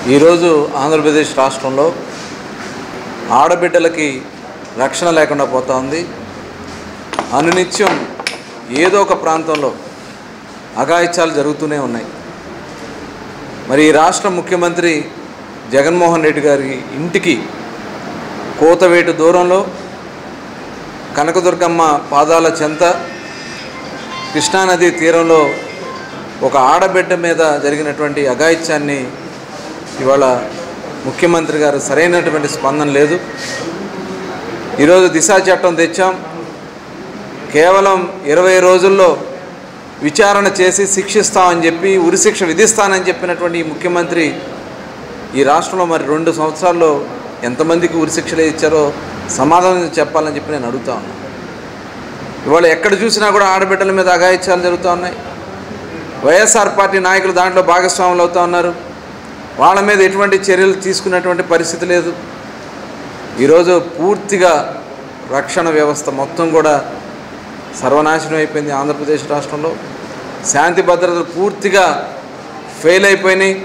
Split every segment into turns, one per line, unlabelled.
ఈరోజు ఆంధ్రప్రదేశ్ రాష్ట్రంలో ఆడబిడ్డలకి రక్షణ లేకుండా పోతా ఉంది అనునిత్యం ఏదో ఒక ప్రాంతంలో అఘాయిత్యాలు జరుగుతూనే ఉన్నాయి మరి ఈ రాష్ట్ర ముఖ్యమంత్రి జగన్మోహన్ రెడ్డి గారి ఇంటికి కోతవేటు దూరంలో కనకదుర్గమ్మ పాదాల చెంత కృష్ణానది తీరంలో ఒక ఆడబిడ్డ మీద జరిగినటువంటి అఘాయిత్యాన్ని ఇవాళ ముఖ్యమంత్రి గారు సరైనటువంటి స్పందన లేదు ఈరోజు దిశా చట్టం తెచ్చాం కేవలం ఇరవై రోజుల్లో విచారణ చేసి శిక్షిస్తామని చెప్పి ఉరిశిక్ష విధిస్తానని చెప్పినటువంటి ఈ ముఖ్యమంత్రి ఈ రాష్ట్రంలో మరి రెండు సంవత్సరాల్లో ఎంతమందికి ఉరిశిక్షలు ఇచ్చారో సమాధానం చెప్పాలని చెప్పి నేను అడుగుతా ఉన్నాను ఇవాళ ఎక్కడ చూసినా కూడా ఆడబిడ్డల మీద అఘాయిత్యాలు జరుగుతూ ఉన్నాయి వైఎస్ఆర్ పార్టీ నాయకులు దాంట్లో భాగస్వాములు అవుతూ ఉన్నారు వాళ్ళ మీద ఎటువంటి చర్యలు తీసుకున్నటువంటి పరిస్థితి లేదు ఈరోజు పూర్తిగా రక్షణ వ్యవస్థ మొత్తం కూడా సర్వనాశనం అయిపోయింది ఆంధ్రప్రదేశ్ రాష్ట్రంలో శాంతి భద్రతలు పూర్తిగా ఫెయిల్ అయిపోయినాయి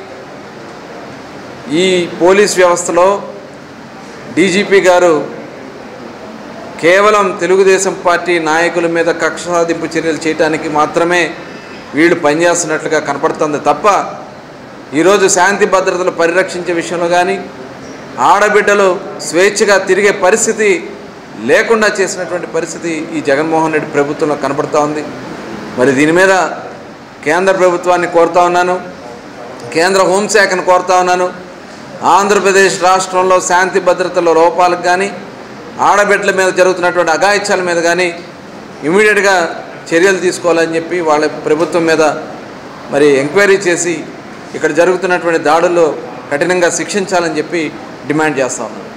ఈ పోలీస్ వ్యవస్థలో డీజీపీ గారు కేవలం తెలుగుదేశం పార్టీ నాయకుల మీద కక్ష సాధింపు చర్యలు చేయడానికి మాత్రమే వీళ్ళు పనిచేస్తున్నట్లుగా కనపడుతుంది తప్ప ఈరోజు శాంతి భద్రతలు పరిరక్షించే విషయంలో కానీ ఆడబిడ్డలు స్వేచ్ఛగా తిరిగే పరిస్థితి లేకుండా చేసినటువంటి పరిస్థితి ఈ జగన్మోహన్ రెడ్డి ప్రభుత్వంలో కనపడుతూ ఉంది మరి దీని మీద కేంద్ర ప్రభుత్వాన్ని కోరుతా ఉన్నాను కేంద్ర హోంశాఖను కోరుతా ఉన్నాను ఆంధ్రప్రదేశ్ రాష్ట్రంలో శాంతి భద్రతల లోపాలకు కానీ ఆడబిడ్డల మీద జరుగుతున్నటువంటి అఘాయిత్యాల మీద కానీ ఇమీడియట్గా చర్యలు తీసుకోవాలని చెప్పి వాళ్ళ ప్రభుత్వం మీద మరి ఎంక్వైరీ చేసి ఇక్కడ జరుగుతున్నటువంటి దాడుల్లో కఠినంగా శిక్షించాలని చెప్పి డిమాండ్ చేస్తా ఉన్నాను